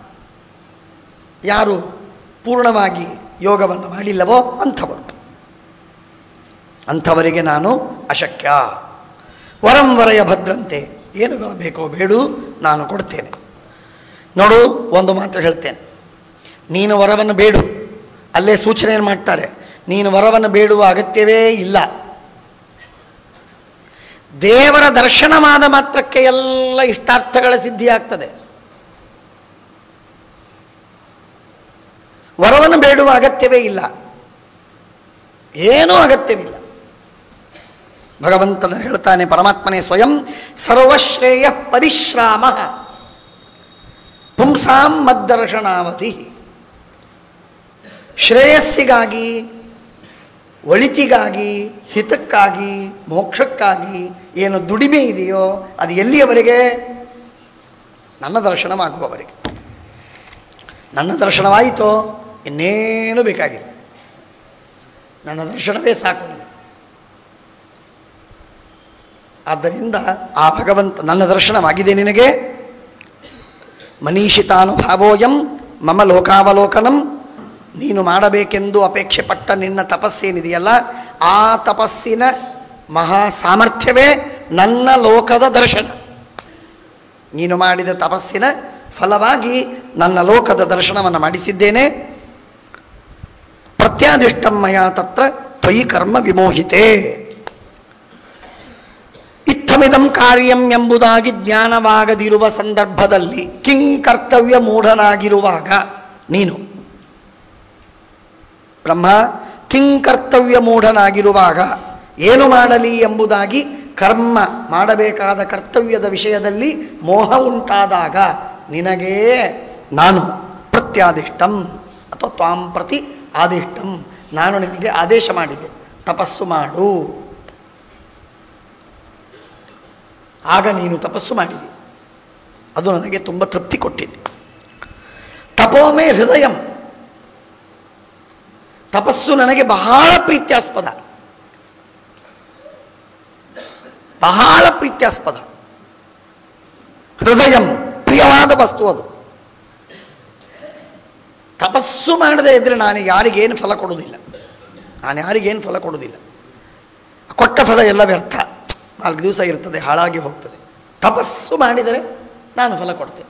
ಯಾರು ಪೂರ್ಣವಾಗಿ ಯೋಗವನ್ನು ಮಾಡಿಲ್ಲವೋ ಅಂಥವರು ಅಂಥವರಿಗೆ ನಾನು ಅಶಕ್ಯ ವರಂ ವರಯ ಭದ್ರಂತೆ ಏನು ಬರಬೇಕೋ ಬೇಡು ನಾನು ಕೊಡ್ತೇನೆ ನೋಡು ಒಂದು ಮಾತು ಹೇಳ್ತೇನೆ ನೀನು ವರವನ್ನು ಬೇಡು ಅಲ್ಲೇ ಸೂಚನೆಯನ್ನು ಮಾಡ್ತಾರೆ ನೀನು ವರವನ್ನು ಬೇಡುವ ಅಗತ್ಯವೇ ಇಲ್ಲ ದೇವರ ದರ್ಶನವಾದ ಮಾತ್ರಕ್ಕೆ ಎಲ್ಲ ಇಷ್ಟಾರ್ಥಗಳ ಸಿದ್ಧಿಯಾಗ್ತದೆ ವರವನ್ನು ಬೇಡುವ ಅಗತ್ಯವೇ ಇಲ್ಲ ಏನೂ ಅಗತ್ಯವಿಲ್ಲ ಭಗವಂತನು ಹೇಳ್ತಾನೆ ಪರಮಾತ್ಮನೇ ಸ್ವಯಂ ಸರ್ವಶ್ರೇಯ ಪರಿಶ್ರಾಮ ಪುಂಸಾಂ ಮದ್ದರ್ಶನಾವಧಿ ಶ್ರೇಯಸ್ಸಿಗಾಗಿ ಒಳಿತಿಗಾಗಿ ಹಿತಕ್ಕಾಗಿ ಮೋಕ್ಷಕ್ಕಾಗಿ ಏನು ದುಡಿಮೆ ಇದೆಯೋ ಅದು ಎಲ್ಲಿಯವರೆಗೆ ನನ್ನ ದರ್ಶನವಾಗುವವರೆಗೆ ನನ್ನ ದರ್ಶನವಾಯಿತೋ ಇನ್ನೇನು ಬೇಕಾಗಿಲ್ಲ ನನ್ನ ದರ್ಶನವೇ ಸಾಕು ನನಗೆ. ಆದ್ದರಿಂದ ಆ ಭಗವಂತ ನನ್ನ ದರ್ಶನವಾಗಿದೆ ನಿನಗೆ ಮನೀಷಿತಾನುಭಾವೋಯಂ ಮಮ ಲೋಕಾವಲೋಕನಂ ನೀನು ಮಾಡಬೇಕೆಂದು ಅಪೇಕ್ಷೆ ಪಟ್ಟ ನಿನ್ನ ತಪಸ್ಸೇನಿದೆಯಲ್ಲ ಆ ತಪಸ್ಸಿನ ಮಹಾ ಸಾಮರ್ಥ್ಯವೇ ನನ್ನ ಲೋಕದ ದರ್ಶನ ನೀನು ಮಾಡಿದ ತಪಸ್ಸಿನ ಫಲವಾಗಿ ನನ್ನ ಲೋಕದ ದರ್ಶನವನ್ನು ಮಾಡಿಸಿದ್ದೇನೆ ಪ್ರತ್ಯಾದಿಷ್ಟಮಯ ತತ್ರ ತ್ವಯಿ ಕರ್ಮ ವಿಮೋಹಿತೆ ಇತ್ತಮಿದಂ ಕಾರ್ಯಂ ಎಂಬುದಾಗಿ ಜ್ಞಾನವಾಗದಿರುವ ಸಂದರ್ಭದಲ್ಲಿ ಕಿಂ ಕರ್ತವ್ಯ ಮೂಢನಾಗಿರುವಾಗ ನೀನು ಬ್ರಹ್ಮ ಕಿಂ ಕರ್ತವ್ಯ ಮೂಢನಾಗಿರುವಾಗ ಏನು ಮಾಡಲಿ ಎಂಬುದಾಗಿ ಕರ್ಮ ಮಾಡಬೇಕಾದ ಕರ್ತವ್ಯದ ವಿಷಯದಲ್ಲಿ ಮೋಹ ಉಂಟಾದಾಗ ನಿನಗೇ ನಾನು ಪ್ರತ್ಯಾದಿಷ್ಟಂ ಅಥವಾ ತ್ವಾಂ ಪ್ರತಿ ಆದಿಷ್ಟಂ ನಾನು ನಿನಗೆ ಆದೇಶ ಮಾಡಿದೆ ತಪಸ್ಸು ಮಾಡು ಆಗ ನೀನು ತಪಸ್ಸು ಮಾಡಿದೆ ಅದು ನನಗೆ ತುಂಬ ತೃಪ್ತಿ ಕೊಟ್ಟಿದೆ ತಪೋಮೇ ಹೃದಯಂ ತಪಸ್ಸು ನನಗೆ ಬಹಳ ಪ್ರೀತ್ಯಾಸ್ಪದ ಬಹಳ ಪ್ರೀತ್ಯಾಸ್ಪದ ಹೃದಯಂ ಪ್ರಿಯವಾದ ವಸ್ತು ಅದು ತಪಸ್ಸು ಮಾಡದೇ ಇದ್ದರೆ ನಾನು ಯಾರಿಗೇನು ಫಲ ಕೊಡುವುದಿಲ್ಲ ನಾನು ಯಾರಿಗೇನು ಫಲ ಕೊಡುವುದಿಲ್ಲ ಕೊಟ್ಟ ಫಲ ಎಲ್ಲ ವ್ಯರ್ಥ ನಾಲ್ಕು ದಿವಸ ಇರ್ತದೆ ಹಾಳಾಗಿ ಹೋಗ್ತದೆ ತಪಸ್ಸು ಮಾಡಿದರೆ ನಾನು ಫಲ ಕೊಡ್ತೇನೆ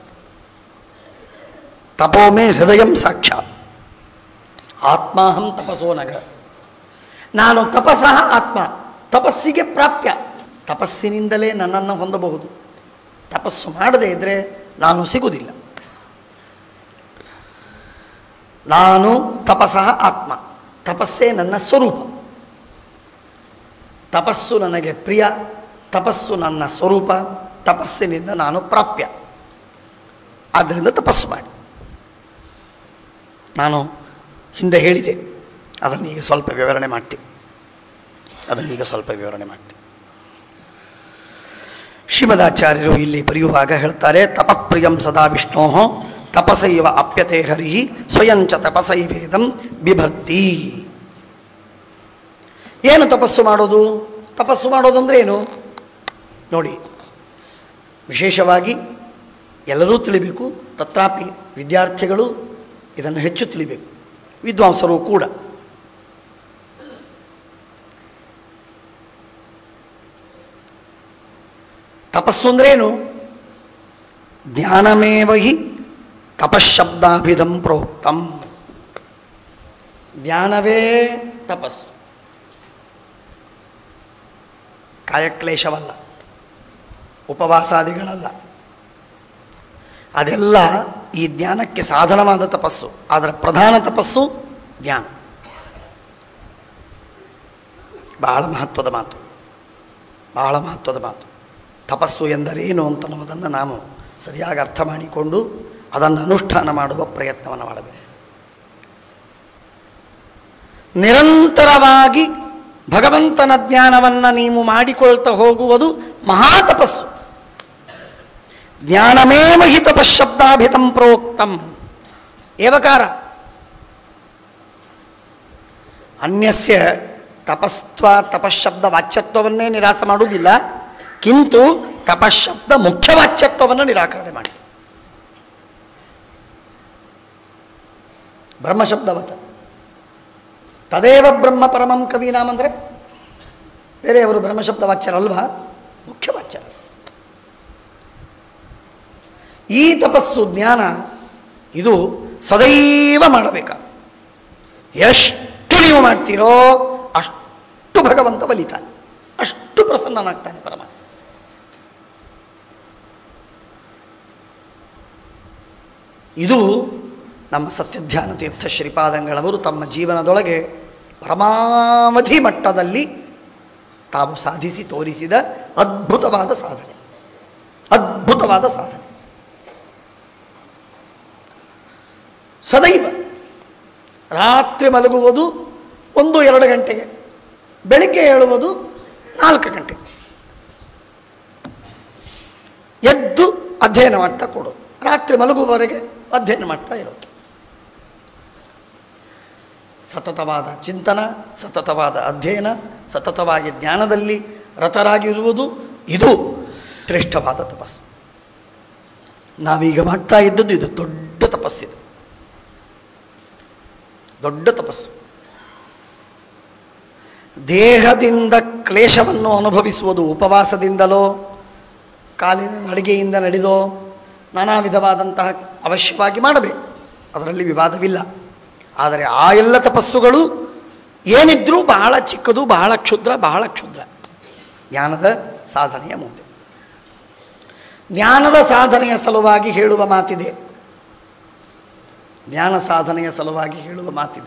ತಪೋಮೇ ಹೃದಯಂ ಸಾಕ್ಷಾತ್ ಆತ್ಮಾಹಂ ತಪಸೋ ನಗ ನಾನು ತಪಸಃ ಆತ್ಮ ತಪಸ್ಸಿಗೆ ಪ್ರಾಪ್ಯ ತಪಸ್ಸಿನಿಂದಲೇ ನನ್ನನ್ನು ಹೊಂದಬಹುದು ತಪಸ್ಸು ಮಾಡದೇ ಇದ್ದರೆ ನಾನು ಸಿಗುವುದಿಲ್ಲ ನಾನು ತಪಸಃ ಆತ್ಮ ತಪಸ್ಸೇ ನನ್ನ ಸ್ವರೂಪ ತಪಸ್ಸು ನನಗೆ ಪ್ರಿಯ ತಪಸ್ಸು ನನ್ನ ಸ್ವರೂಪ ತಪಸ್ಸಿನಿಂದ ನಾನು ಪ್ರಾಪ್ಯ ಆದ್ದರಿಂದ ತಪಸ್ಸು ಮಾಡಿ ನಾನು ಹಿಂದೆ ಹೇಳಿದೆ ಅದನ್ನು ಈಗ ಸ್ವಲ್ಪ ವಿವರಣೆ ಮಾಡ್ತೀನಿ ಅದನ್ನು ಈಗ ಸ್ವಲ್ಪ ವಿವರಣೆ ಮಾಡ್ತೀನಿ ಶ್ರೀಮದಾಚಾರ್ಯರು ಇಲ್ಲಿ ಬರೆಯುವಾಗ ಹೇಳ್ತಾರೆ ತಪಪ್ರಿಯಂ ಸದಾ ವಿಷ್ಣೋ ತಪಸೈವ ಅಪ್ಯತೆ ಹರಿ ಸ್ವಯಂಚ ತಪಸೈವೇದಂ ಬಿಭರ್ತಿ ಏನು ತಪಸ್ಸು ಮಾಡೋದು ತಪಸ್ಸು ಮಾಡೋದು ಅಂದರೆ ಏನು ನೋಡಿ ವಿಶೇಷವಾಗಿ ಎಲ್ಲರೂ ತಿಳಿಬೇಕು ತತ್ರಾಪಿ ವಿದ್ಯಾರ್ಥಿಗಳು ಇದನ್ನು ಹೆಚ್ಚು ತಿಳಿಬೇಕು ವಿದ್ವಾಂಸರು ಕೂಡ ತಪಸ್ಸು ಅಂದ್ರೇನು ಜ್ಞಾನಮೇವ ಹಿ ತಪಶಬ್ದಾಭಿಧಂ ಪ್ರೋಕ್ತಂ ಜ್ಞಾನವೇ ತಪಸ್ಸು ಕಾಯಕ್ಲೇಶವಲ್ಲ ಉಪವಾಸಾದಿಗಳಲ್ಲ ಅದೆಲ್ಲ ಈ ಜ್ಞಾನಕ್ಕೆ ಸಾಧನವಾದ ತಪಸ್ಸು ಅದರ ಪ್ರಧಾನ ತಪಸ್ಸು ಜ್ಞಾನ ಬಹಳ ಮಹತ್ವದ ಮಾತು ಬಹಳ ಮಹತ್ವದ ಮಾತು ತಪಸ್ಸು ಎಂದರೇನು ಅಂತನ್ನುವುದನ್ನು ನಾವು ಸರಿಯಾಗಿ ಅರ್ಥ ಮಾಡಿಕೊಂಡು ಅದನ್ನು ಅನುಷ್ಠಾನ ಮಾಡುವ ಪ್ರಯತ್ನವನ್ನು ಮಾಡಬೇಕು ನಿರಂತರವಾಗಿ ಭಗವಂತನ ಜ್ಞಾನವನ್ನು ನೀವು ಮಾಡಿಕೊಳ್ತಾ ಹೋಗುವುದು ಮಹಾತಪಸ್ಸು ಜ್ಞಾನಮೇವ ಹಿ ತಪಶಬ್ದಾಭಿತಂ ಪ್ರೋಕ್ತಂ ಏವಕಾರ ಅನ್ಯಸ್ಯ ತಪಸ್ತ್ವ ತಪಶಬ್ದ ವಾಚ್ಯತ್ವವನ್ನೇ ನಿರಾಸ ಮಾಡುವುದಿಲ್ಲ ಕಿಂತು ತಪಶಬ್ದ ಮುಖ್ಯ ವಾಚ್ಯತ್ವವನ್ನು ನಿರಾಕರಣೆ ಮಾಡಿ ಬ್ರಹ್ಮಶಬ್ದವತ ತದೇವ ಬ್ರಹ್ಮ ಪರಮಂ ಕವೀನಾಮ್ ಅಂದರೆ ಬೇರೆಯವರು ಬ್ರಹ್ಮಶಬ್ದ ವಾಚ್ಯರಲ್ವಾ ಮುಖ್ಯ ವಾಚ್ಯರು ಈ ತಪಸ್ಸು ಜ್ಞಾನ ಇದು ಸದೈವ ಮಾಡಬೇಕ ಎಷ್ಟು ನೀವು ಮಾಡ್ತೀರೋ ಅಷ್ಟು ಭಗವಂತ ಬಲಿತಾನೆ ಅಷ್ಟು ಪ್ರಸನ್ನನಾಗ್ತಾನೆ ಪರಮಾತ್ಮ ಇದು ನಮ್ಮ ಸತ್ಯಧ್ಯಾನ ತೀರ್ಥ ಶ್ರೀಪಾದಂಗಳವರು ತಮ್ಮ ಜೀವನದೊಳಗೆ ಪರಮಾವಧಿ ಮಟ್ಟದಲ್ಲಿ ತಾವು ಸಾಧಿಸಿ ತೋರಿಸಿದ ಅದ್ಭುತವಾದ ಸಾಧನೆ ಅದ್ಭುತವಾದ ಸಾಧನೆ ಸದೈವ ರಾತ್ರಿ ಮಲಗುವುದು ಒಂದು ಎರಡು ಗಂಟೆಗೆ ಬೆಳಿಗ್ಗೆ ಹೇಳುವುದು ನಾಲ್ಕು ಗಂಟೆಗೆ ಎದ್ದು ಅಧ್ಯಯನ ಮಾಡ್ತಾ ಕೊಡೋದು ರಾತ್ರಿ ಮಲಗುವವರೆಗೆ ಅಧ್ಯಯನ ಮಾಡ್ತಾ ಇರೋದು ಸತತವಾದ ಚಿಂತನ ಸತತವಾದ ಅಧ್ಯಯನ ಸತತವಾಗಿ ಜ್ಞಾನದಲ್ಲಿ ರತರಾಗಿರುವುದು ಇದು ಶ್ರೇಷ್ಠವಾದ ತಪಸ್ಸು ನಾವೀಗ ಮಾಡ್ತಾ ಇದ್ದದ್ದು ಇದು ದೊಡ್ಡ ತಪಸ್ಸಿದು ದೊಡ್ಡ ತಪಸ್ಸು ದೇಹದಿಂದ ಕ್ಲೇಶವನ್ನು ಅನುಭವಿಸುವುದು ಉಪವಾಸದಿಂದಲೋ ಕಾಲಿನ ನಡಿಗೆಯಿಂದ ನಡೆದೋ ನಾನಾ ವಿಧವಾದಂತಹ ಅವಶ್ಯವಾಗಿ ಮಾಡಬೇಕು ಅದರಲ್ಲಿ ವಿವಾದವಿಲ್ಲ ಆದರೆ ಆ ಎಲ್ಲ ತಪಸ್ಸುಗಳು ಏನಿದ್ರೂ ಬಹಳ ಚಿಕ್ಕದು ಬಹಳ ಕ್ಷುದ್ರ ಬಹಳ ಕ್ಷುದ್ರ ಜ್ಞಾನದ ಸಾಧನೆಯ ಮುಂದೆ ಜ್ಞಾನದ ಸಾಧನೆಯ ಸಲುವಾಗಿ ಹೇಳುವ ಮಾತಿದೆ ಜ್ಞಾನ ಸಾಧನೆಯ ಸಲುವಾಗಿ ಹೇಳುವ ಮಾತಿದೆ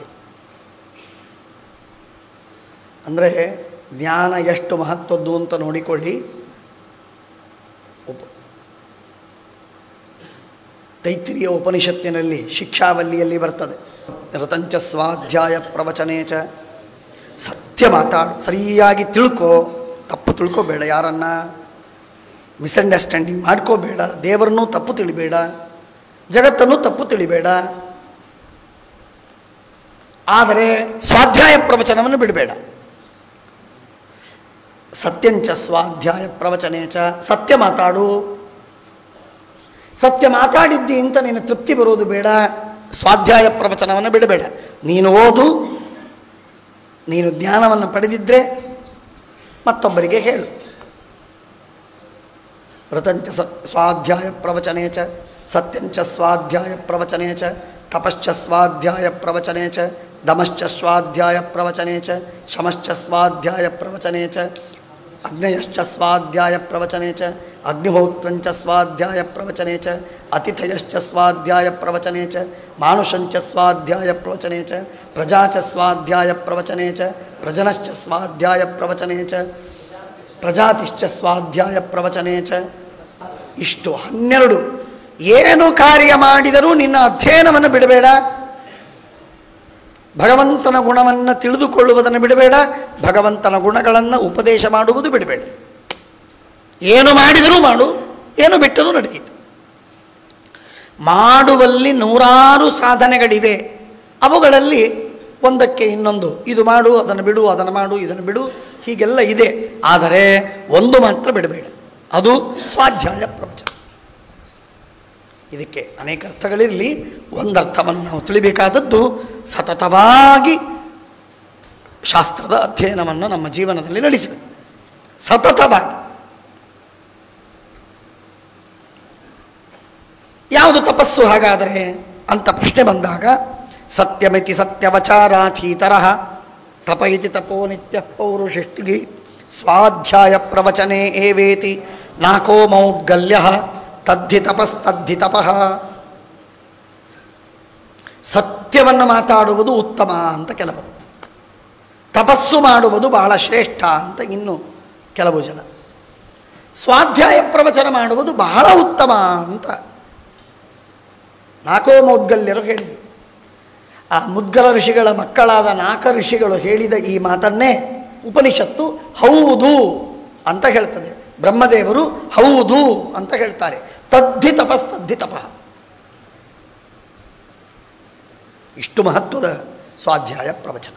ಅಂದರೆ ಜ್ಞಾನ ಎಷ್ಟು ಮಹತ್ವದ್ದು ಅಂತ ನೋಡಿಕೊಳ್ಳಿ ಉಪ ತೈತ್ರಿಯ ಉಪನಿಷತ್ತಿನಲ್ಲಿ ಶಿಕ್ಷಾವಲ್ಲಿಯಲ್ಲಿ ಬರ್ತದೆ ರತಂಚ ಸ್ವಾಧ್ಯಾಯ ಪ್ರವಚನೇ ಚ ಸತ್ಯ ಮಾತಾಡು ಸರಿಯಾಗಿ ತಿಳ್ಕೋ ತಪ್ಪು ತಿಳ್ಕೋಬೇಡ ಯಾರನ್ನ ಮಿಸ್ಅಂಡರ್ಸ್ಟ್ಯಾಂಡಿಂಗ್ ಮಾಡ್ಕೋಬೇಡ ದೇವರನ್ನೂ ತಪ್ಪು ತಿಳಿಬೇಡ ಜಗತ್ತನ್ನು ತಪ್ಪು ತಿಳಿಬೇಡ ಆದರೆ ಸ್ವಾಧ್ಯಾಯ ಪ್ರವಚನವನ್ನು ಬಿಡಬೇಡ ಸತ್ಯಂಚ ಸ್ವಾಧ್ಯಾಯ ಪ್ರವಚನೇ ಚ ಸತ್ಯ ಮಾತಾಡು ಸತ್ಯ ಮಾತಾಡಿದ್ದಿ ಅಂತ ನೀನು ತೃಪ್ತಿ ಬರೋದು ಬೇಡ ಸ್ವಾಧ್ಯಾಯ ಪ್ರವಚನವನ್ನು ಬಿಡಬೇಡ ನೀನು ಓದು ನೀನು ಜ್ಞಾನವನ್ನು ಪಡೆದಿದ್ದರೆ ಮತ್ತೊಬ್ಬರಿಗೆ ಹೇಳು ವ್ರತಂಚ ಸ ಸ್ವಾಧ್ಯಾಯ ಪ್ರವಚನೇ ಚ ಸತ್ಯಂಚ ಸ್ವಾಧ್ಯಾಯ ಪ್ರವಚನೇ ಚ ತಪಶ್ಚ ಸ್ವಾಧ್ಯಾಯ ಪ್ರವಚನೇ ಚ ದಮಶ್ಚ ಸ್ವಾಧ್ಯಾಯ ಪ್ರವಚನೆ ಚ ಶಮಶ್ಚ ಸ್ವಾಧ್ಯಾಯ ಪ್ರವಚನೆ ಚ ಅಗ್ನಯಶ್ಚ ಸ್ವಾಧ್ಯಾಯ ಪ್ರವಚನೆ ಚ ಅಗ್ನಿಹೋತ್ರಂಚ ಸ್ವಾಧ್ಯಾಯ ಪ್ರವಚನೆ ಚ ಅತಿಥಯಶ್ಚ ಸ್ವಾಧ್ಯಾಯ ಪ್ರವಚನೆ ಚ ಮಾನುಷಂಚ ಸ್ವಾಧ್ಯಾಯ ಪ್ರವಚನೆ ಚ ಪ್ರಜಾ ಚ ಸ್ವಾಧ್ಯಾಯ ಪ್ರವಚನೆ ಚ ಪ್ರಜನಶ್ಚ ಸ್ವಾಧ್ಯಾಯ ಪ್ರವಚನೆ ಚ ಪ್ರಜಾತಿಶ್ಚ ಸ್ವಾಧ್ಯಾಯ ಪ್ರವಚನೆ ಚ ಇಷ್ಟು ಹನ್ನೆರಡು ಏನು ಕಾರ್ಯ ಮಾಡಿದರೂ ನಿನ್ನ ಅಧ್ಯಯನವನ್ನು ಬಿಡಬೇಡ ಭಗವಂತನ ಗುಣವನ್ನು ತಿಳಿದುಕೊಳ್ಳುವುದನ್ನು ಬಿಡಬೇಡ ಭಗವಂತನ ಗುಣಗಳನ್ನು ಉಪದೇಶ ಮಾಡುವುದು ಬಿಡಬೇಡ ಏನು ಮಾಡಿದರೂ ಮಾಡು ಏನು ಬಿಟ್ಟರೂ ನಡೆಯಿತು ಮಾಡುವಲ್ಲಿ ನೂರಾರು ಸಾಧನೆಗಳಿವೆ ಅವುಗಳಲ್ಲಿ ಒಂದಕ್ಕೆ ಇನ್ನೊಂದು ಇದು ಮಾಡು ಅದನ್ನು ಬಿಡು ಅದನ್ನು ಮಾಡು ಇದನ್ನು ಬಿಡು ಹೀಗೆಲ್ಲ ಇದೆ ಆದರೆ ಒಂದು ಮಾತ್ರ ಬಿಡಬೇಡ ಅದು ಸ್ವಾಧ್ಯಾಯ ಪ್ರವಚನ ಇದಕ್ಕೆ ಅನೇಕ ಅರ್ಥಗಳಿರಲಿ ಒಂದರ್ಥವನ್ನು ನಾವು ತಿಳಿಬೇಕಾದದ್ದು ಸತತವಾಗಿ ಶಾಸ್ತ್ರದ ಅಧ್ಯಯನವನ್ನು ನಮ್ಮ ಜೀವನದಲ್ಲಿ ನಡೆಸಬೇಕು ಸತತವಾಗಿ ಯಾವುದು ತಪಸ್ಸು ಹಾಗಾದರೆ ಅಂತ ಪ್ರಶ್ನೆ ಬಂದಾಗ ಸತ್ಯಮಿತಿ ಸತ್ಯವಚಾರಾಥೀತರ ತಪ ಇತಿ ತಪೋ ನಿತ್ಯ ಪೌರುಷಿಷ್ಟಿಗಿ ಸ್ವಾಧ್ಯಾಯ ಪ್ರವಚನೆ ಏವೇತಿ ನಾಕೋ ಮೌದ್ಗಲ್ಯ ತದ್ಧಿ ತಪಸ್ತದ್ಧಿ ತಪಃ ಸತ್ಯವನ್ನು ಮಾತಾಡುವುದು ಉತ್ತಮ ಅಂತ ಕೆಲವರು ತಪಸ್ಸು ಮಾಡುವುದು ಬಹಳ ಶ್ರೇಷ್ಠ ಅಂತ ಇನ್ನು ಕೆಲವು ಜನ ಸ್ವಾಧ್ಯಾಯ ಪ್ರವಚನ ಮಾಡುವುದು ಬಹಳ ಉತ್ತಮ ಅಂತ ನಾಲ್ಕೋ ಮೌದ್ಗಲ್ಯರು ಹೇಳಿದರು ಆ ಮುದ್ಗಲ ಋಷಿಗಳ ಮಕ್ಕಳಾದ ನಾಲ್ಕ ಋಷಿಗಳು ಹೇಳಿದ ಈ ಮಾತನ್ನೇ ಉಪನಿಷತ್ತು ಹೌದು ಅಂತ ಹೇಳ್ತದೆ ಬ್ರಹ್ಮದೇವರು ಹೌದು ಅಂತ ಹೇಳ್ತಾರೆ ತದ್ಧಿ ತಪಸ್ತದ್ಧಿ ತಪಃ ಇಷ್ಟು ಮಹತ್ವದ ಸ್ವಾಧ್ಯಾಯ ಪ್ರವಚನ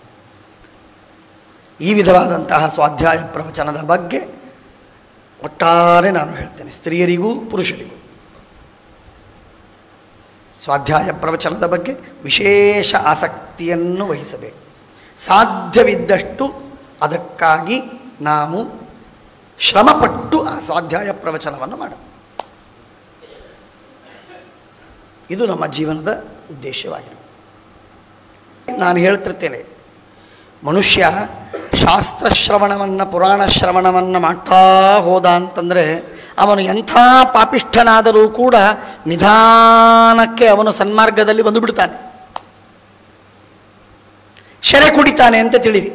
ಈ ವಿಧವಾದಂತಹ ಸ್ವಾಧ್ಯಾಯ ಪ್ರವಚನದ ಬಗ್ಗೆ ಒಟ್ಟಾರೆ ನಾನು ಹೇಳ್ತೇನೆ ಸ್ತ್ರೀಯರಿಗೂ ಪುರುಷರಿಗೂ ಸ್ವಾಧ್ಯಾಯ ಪ್ರವಚನದ ಬಗ್ಗೆ ವಿಶೇಷ ಆಸಕ್ತಿಯನ್ನು ವಹಿಸಬೇಕು ಸಾಧ್ಯವಿದ್ದಷ್ಟು ಅದಕ್ಕಾಗಿ ನಾವು ಶ್ರಮಪಟ್ಟು ಆ ಸ್ವಾಧ್ಯಾಯ ಪ್ರವಚನವನ್ನು ಮಾಡಬೇಕು ಇದು ನಮ್ಮ ಜೀವನದ ಉದ್ದೇಶವಾಗಿದೆ ನಾನು ಹೇಳ್ತಿರ್ತೇನೆ ಮನುಷ್ಯ ಶಾಸ್ತ್ರ ಶ್ರವಣವನ್ನು ಪುರಾಣ ಶ್ರವಣವನ್ನು ಮಾಡ್ತಾ ಹೋದ ಅಂತಂದರೆ ಅವನು ಎಂಥ ಪಾಪಿಷ್ಠನಾದರೂ ಕೂಡ ನಿಧಾನಕ್ಕೆ ಅವನು ಸನ್ಮಾರ್ಗದಲ್ಲಿ ಬಂದು ಬಿಡ್ತಾನೆ ಶೆರೆ ಕುಡಿತಾನೆ ಅಂತ ತಿಳಿರಿ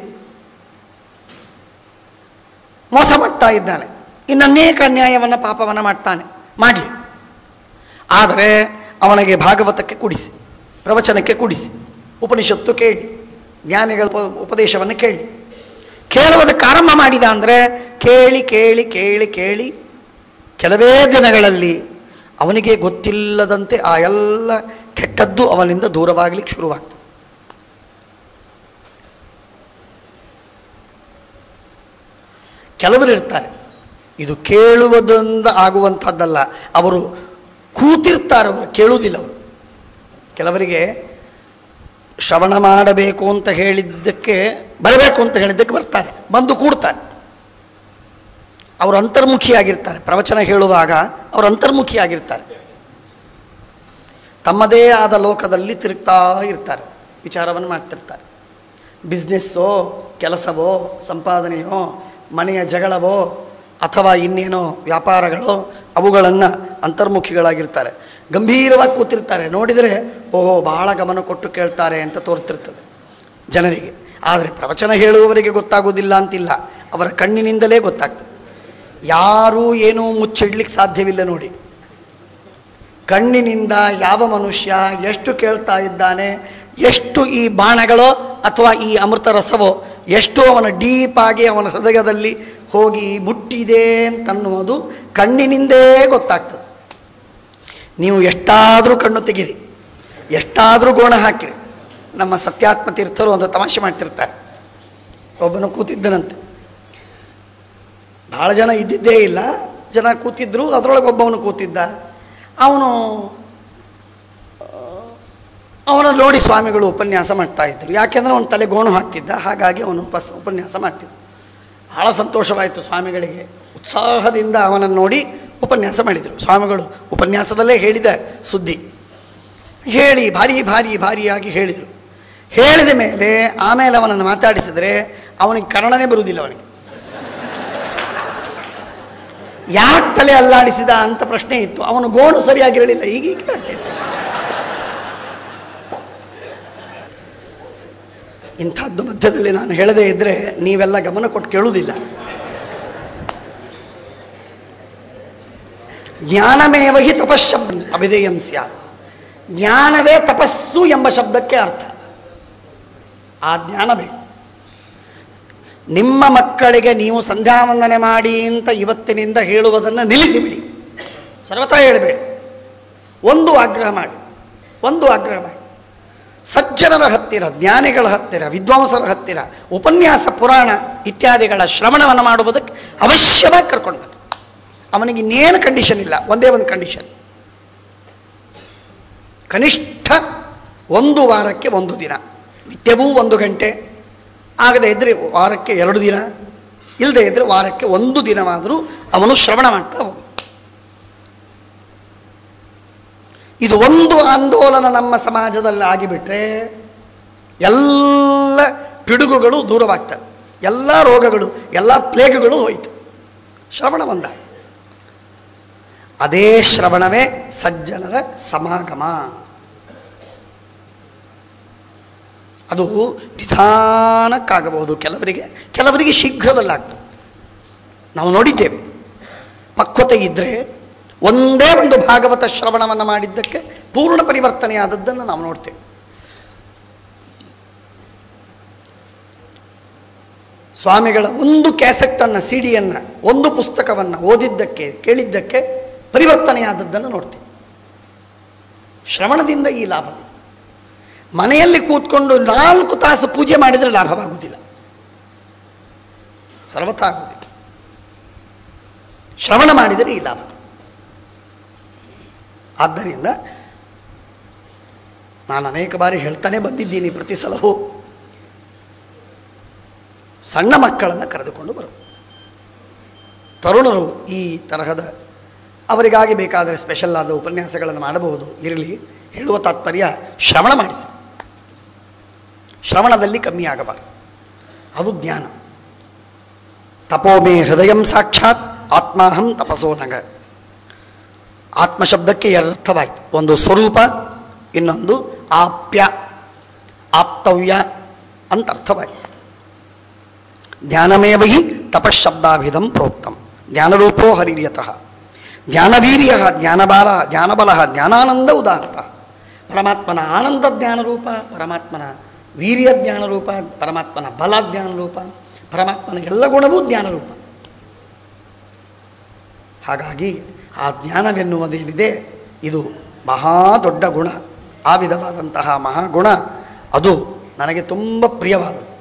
ಮೋಸ ಮಾಡ್ತಾ ಇದ್ದಾನೆ ಇನ್ನನೇಕ ಅನ್ಯಾಯವನ್ನು ಪಾಪವನ್ನು ಮಾಡ್ತಾನೆ ಮಾಡಲಿ ಆದರೆ ಅವನಿಗೆ ಭಾಗವತಕ್ಕೆ ಕೂಡಿಸಿ ಪ್ರವಚನಕ್ಕೆ ಕೂಡಿಸಿ ಉಪನಿಷತ್ತು ಕೇಳಿ ಜ್ಞಾನಿಗಳ ಉಪ- ಉಪದೇಶವನ್ನು ಕೇಳಿ ಕೇಳುವುದಕ್ಕೆ ಆರಂಭ ಮಾಡಿದ ಅಂದರೆ ಕೇಳಿ ಕೇಳಿ ಕೇಳಿ ಕೇಳಿ ಕೆಲವೇ ದಿನಗಳಲ್ಲಿ ಅವನಿಗೆ ಗೊತ್ತಿಲ್ಲದಂತೆ ಆ ಎಲ್ಲ ಕೆಟ್ಟದ್ದು ಅವನಿಂದ ದೂರವಾಗಲಿಕ್ಕೆ ಶುರುವಾಗ್ತದೆ ಕೆಲವರು ಇರ್ತಾರೆ ಇದು ಕೇಳುವುದರಿಂದ ಆಗುವಂಥದ್ದಲ್ಲ ಅವರು ಕೂತಿರ್ತಾರೆ ಅವರು ಕೇಳುವುದಿಲ್ಲ ಅವರು ಕೆಲವರಿಗೆ ಶ್ರವಣ ಮಾಡಬೇಕು ಅಂತ ಹೇಳಿದ್ದಕ್ಕೆ ಬರಬೇಕು ಅಂತ ಹೇಳಿದ್ದಕ್ಕೆ ಬರ್ತಾರೆ ಬಂದು ಕೂಡ್ತಾರೆ ಅವರು ಅಂತರ್ಮುಖಿಯಾಗಿರ್ತಾರೆ ಪ್ರವಚನ ಹೇಳುವಾಗ ಅವರು ಅಂತರ್ಮುಖಿಯಾಗಿರ್ತಾರೆ ತಮ್ಮದೇ ಆದ ಲೋಕದಲ್ಲಿ ತಿರುಗ್ತಾ ಇರ್ತಾರೆ ವಿಚಾರವನ್ನು ಮಾಡ್ತಿರ್ತಾರೆ ಬಿಸ್ನೆಸ್ಸೋ ಕೆಲಸವೋ ಸಂಪಾದನೆಯೋ ಮನೆಯ ಜಗಳವೋ ಅಥವಾ ಇನ್ನೇನೋ ವ್ಯಾಪಾರಗಳೋ ಅವುಗಳನ್ನು ಅಂತರ್ಮುಖಿಗಳಾಗಿರ್ತಾರೆ ಗಂಭೀರವಾಗಿ ಕೂತಿರ್ತಾರೆ ನೋಡಿದರೆ ಓಹೋ ಬಹಳ ಗಮನ ಕೊಟ್ಟು ಕೇಳ್ತಾರೆ ಅಂತ ತೋರ್ತಿರ್ತದೆ ಜನರಿಗೆ ಆದರೆ ಪ್ರವಚನ ಹೇಳುವವರಿಗೆ ಗೊತ್ತಾಗೋದಿಲ್ಲ ಅಂತಿಲ್ಲ ಅವರ ಕಣ್ಣಿನಿಂದಲೇ ಗೊತ್ತಾಗ್ತದೆ ಯಾರೂ ಏನೂ ಮುಚ್ಚಿಡ್ಲಿಕ್ಕೆ ಸಾಧ್ಯವಿಲ್ಲ ನೋಡಿ ಕಣ್ಣಿನಿಂದ ಯಾವ ಮನುಷ್ಯ ಎಷ್ಟು ಕೇಳ್ತಾ ಇದ್ದಾನೆ ಎಷ್ಟು ಈ ಬಾಣಗಳೋ ಅಥವಾ ಈ ಅಮೃತ ರಸವೋ ಎಷ್ಟು ಅವನ ಡೀಪಾಗಿ ಅವನ ಹೃದಯದಲ್ಲಿ ಹೋಗಿ ಮುಟ್ಟಿದೆ ಅಂತನ್ನುವುದು ಕಣ್ಣಿನಿಂದೇ ಗೊತ್ತಾಗ್ತದೆ ನೀವು ಎಷ್ಟಾದರೂ ಕಣ್ಣು ತೆಗೀರಿ ಎಷ್ಟಾದರೂ ಗೋಣ ಹಾಕಿರಿ ನಮ್ಮ ಸತ್ಯಾತ್ಮ ತೀರ್ಥರು ಒಂದು ತಮಾಷೆ ಮಾಡ್ತಿರ್ತಾರೆ ಒಬ್ಬನು ಕೂತಿದ್ದನಂತೆ ಭಾಳ ಜನ ಇದ್ದಿದ್ದೇ ಇಲ್ಲ ಜನ ಕೂತಿದ್ರು ಅದರೊಳಗೆ ಒಬ್ಬವನು ಕೂತಿದ್ದ ಅವನು ಅವನ ನೋಡಿ ಸ್ವಾಮಿಗಳು ಉಪನ್ಯಾಸ ಮಾಡ್ತಾ ಇದ್ರು ಯಾಕೆಂದರೆ ಅವನು ತಲೆ ಗೋಣು ಹಾಕ್ತಿದ್ದ ಹಾಗಾಗಿ ಅವನು ಉಪಸ್ ಉಪನ್ಯಾಸ ಮಾಡ್ತಿದ್ದ ಭಾಳ ಸಂತೋಷವಾಯಿತು ಸ್ವಾಮಿಗಳಿಗೆ ಉತ್ಸಾಹದಿಂದ ಅವನನ್ನು ನೋಡಿ ಉಪನ್ಯಾಸ ಮಾಡಿದರು ಸ್ವಾಮಿಗಳು ಉಪನ್ಯಾಸದಲ್ಲೇ ಹೇಳಿದ ಸುದ್ದಿ ಹೇಳಿ ಭಾರಿ ಭಾರಿ ಭಾರಿಯಾಗಿ ಹೇಳಿದರು ಹೇಳಿದ ಮೇಲೆ ಆಮೇಲೆ ಅವನನ್ನು ಮಾತಾಡಿಸಿದರೆ ಅವನಿಗೆ ಕನ್ನಡನೇ ಬರುವುದಿಲ್ಲ ಅವನಿಗೆ ಯಾಕೆ ತಲೆ ಅಲ್ಲಾಡಿಸಿದ ಅಂತ ಪ್ರಶ್ನೆ ಇತ್ತು ಅವನು ಗೋಣು ಸರಿಯಾಗಿರಲಿಲ್ಲ ಈಗ ಈಗ ಆಗ್ತೈತೆ ಇಂಥದ್ದು ಮಧ್ಯದಲ್ಲಿ ನಾನು ಹೇಳದೇ ಇದ್ದರೆ ನೀವೆಲ್ಲ ಗಮನ ಕೊಟ್ಟು ಕೇಳುವುದಿಲ್ಲ ಜ್ಞಾನಮೇವ ಹಿ ತಪಶಬ್ದ ಅಭಿಧೇಯಂ ಸ್ಯಾತ್ ಜ್ಞಾನವೇ ತಪಸ್ಸು ಎಂಬ ಶಬ್ದಕ್ಕೆ ಅರ್ಥ ಆ ಜ್ಞಾನ ಬೇಕು ನಿಮ್ಮ ಮಕ್ಕಳಿಗೆ ನೀವು ಸಂಧ್ಯಾವಂದನೆ ಮಾಡಿ ಅಂತ ಇವತ್ತಿನಿಂದ ಹೇಳುವುದನ್ನು ನಿಲ್ಲಿಸಿಬಿಡಿ ಸರ್ವತಾ ಹೇಳಬೇಡಿ ಒಂದು ಆಗ್ರಹ ಮಾಡಿ ಒಂದು ಆಗ್ರಹ ಮಾಡಿ ಸಜ್ಜನರ ಹತ್ತಿರ ಜ್ಞಾನಿಗಳ ಹತ್ತಿರ ವಿದ್ವಾಂಸರ ಹತ್ತಿರ ಉಪನ್ಯಾಸ ಪುರಾಣ ಇತ್ಯಾದಿಗಳ ಶ್ರವಣವನ್ನು ಮಾಡುವುದಕ್ಕೆ ಅವಶ್ಯವಾಗಿ ಕರ್ಕೊಂಡು ಬನ್ನಿ ಅವನಿಗೆ ಇನ್ನೇನು ಕಂಡೀಷನ್ ಇಲ್ಲ ಒಂದೇ ಒಂದು ಕಂಡೀಷನ್ ಕನಿಷ್ಠ ಒಂದು ವಾರಕ್ಕೆ ಒಂದು ದಿನ ನಿತ್ಯವೂ ಒಂದು ಗಂಟೆ ಆಗದೆ ಇದ್ದರೆ ವಾರಕ್ಕೆ ಎರಡು ದಿನ ಇಲ್ಲದೆ ಇದ್ದರೆ ವಾರಕ್ಕೆ ಒಂದು ದಿನವಾದರೂ ಅವನು ಶ್ರವಣ ಮಾಡ್ತಾ ಹೋಗಿ ಇದು ಒಂದು ಆಂದೋಲನ ನಮ್ಮ ಸಮಾಜದಲ್ಲಿ ಆಗಿಬಿಟ್ರೆ ಎಲ್ಲ ಪಿಡುಗುಗಳು ದೂರವಾಗ್ತವೆ ಎಲ್ಲ ರೋಗಗಳು ಎಲ್ಲ ಪ್ಲೇಗುಗಳು ಹೋಯಿತು ಶ್ರವಣ ಒಂದಾಗಿ ಅದೇ ಶ್ರವಣವೇ ಸಜ್ಜನರ ಸಮಾಗಮ ಅದು ನಿಧಾನಕ್ಕಾಗಬಹುದು ಕೆಲವರಿಗೆ ಕೆಲವರಿಗೆ ಶೀಘ್ರದಲ್ಲಾಗ್ತದೆ ನಾವು ನೋಡಿದ್ದೇವೆ ಪಕ್ವತೆ ಇದ್ದರೆ ಒಂದೇ ಒಂದು ಭಾಗವತ ಶ್ರವಣವನ್ನು ಮಾಡಿದ್ದಕ್ಕೆ ಪೂರ್ಣ ಪರಿವರ್ತನೆಯಾದದ್ದನ್ನು ನಾವು ನೋಡ್ತೇವೆ ಸ್ವಾಮಿಗಳ ಒಂದು ಕ್ಯಾಸೆಟ್ಟನ್ನು ಸಿ ಡಿಯನ್ನು ಒಂದು ಪುಸ್ತಕವನ್ನು ಓದಿದ್ದಕ್ಕೆ ಕೇಳಿದ್ದಕ್ಕೆ ಪರಿವರ್ತನೆಯಾದದ್ದನ್ನು ನೋಡ್ತೇವೆ ಶ್ರವಣದಿಂದ ಈ ಲಾಭವಿದೆ ಮನೆಯಲ್ಲಿ ಕೂತ್ಕೊಂಡು ನಾಲ್ಕು ತಾಸು ಪೂಜೆ ಮಾಡಿದರೆ ಲಾಭವಾಗುವುದಿಲ್ಲ ಸರ್ವತಾ ಆಗುವುದಿಲ್ಲ ಶ್ರವಣ ಮಾಡಿದರೆ ಈ ಲಾಭ ಆದ್ದರಿಂದ ನಾನು ಅನೇಕ ಬಾರಿ ಹೇಳ್ತಾನೆ ಬಂದಿದ್ದೀನಿ ಪ್ರತಿ ಸಲವೂ ಸಣ್ಣ ಮಕ್ಕಳನ್ನು ಕರೆದುಕೊಂಡು ಬರು ತರುಣರು ಈ ತರಹದ ಅವರಿಗಾಗಿ ಬೇಕಾದರೆ ಸ್ಪೆಷಲ್ ಆದ ಉಪನ್ಯಾಸಗಳನ್ನು ಮಾಡಬಹುದು ಇರಲಿ ಹೇಳುವ ತಾತ್ಪರ್ಯ ಶ್ರವಣ ಮಾಡಿಸಿ ಶ್ರವಣದಲ್ಲಿ ಕಮ್ಮಿ ಆಗಬಾರದು ಅದು ಜ್ಞಾನ ತಪೋಮೇ ಹೃದಯಂ ಸಾಕ್ಷಾತ್ ಆತ್ಮಾಹಂ ತಪಸೋ ನಗ ಆತ್ಮಶಬ್ದಕ್ಕೆ ಅರ್ಥವಾಯಿತು ಒಂದು ಸ್ವರೂಪ ಇನ್ನೊಂದು ಆಪ್ಯ ಆಪ್ತವ್ಯ ಅಂತ ಅರ್ಥವಾಯಿತು ಜ್ಞಾನಮೇವ ಹಿ ತಪಶಬ್ದಾಭಿಧಂ ಪ್ರೋಕ್ತಂ ಜ್ಞಾನರೂಪೋ ಹರಿರ್ಯತಃ ಜ್ಞಾನವೀರ್ಯ ಜ್ಞಾನಬಾಲ ಜ್ಞಾನಬಲ ಜ್ಞಾನಾನಂದ ಉದಾತ್ತ ಪರಮಾತ್ಮನ ಆನಂದ ಜ್ಞಾನರೂಪ ಪರಮಾತ್ಮನ ವೀರ್ಯ ಜ್ಞಾನರೂಪ ಪರಮಾತ್ಮನ ಬಲ ಜ್ಞಾನರೂಪ ಪರಮಾತ್ಮನ ಎಲ್ಲ ಗುಣವೂ ಜ್ಞಾನರೂಪ ಹಾಗಾಗಿ ಆ ಜ್ಞಾನವೆನ್ನುವುದೇನಿದೆ ಇದು ಮಹಾ ದೊಡ್ಡ ಗುಣ ಆ ವಿಧವಾದಂತಹ ಮಹಾಗುಣ ಅದು ನನಗೆ ತುಂಬ ಪ್ರಿಯವಾದದ್ದು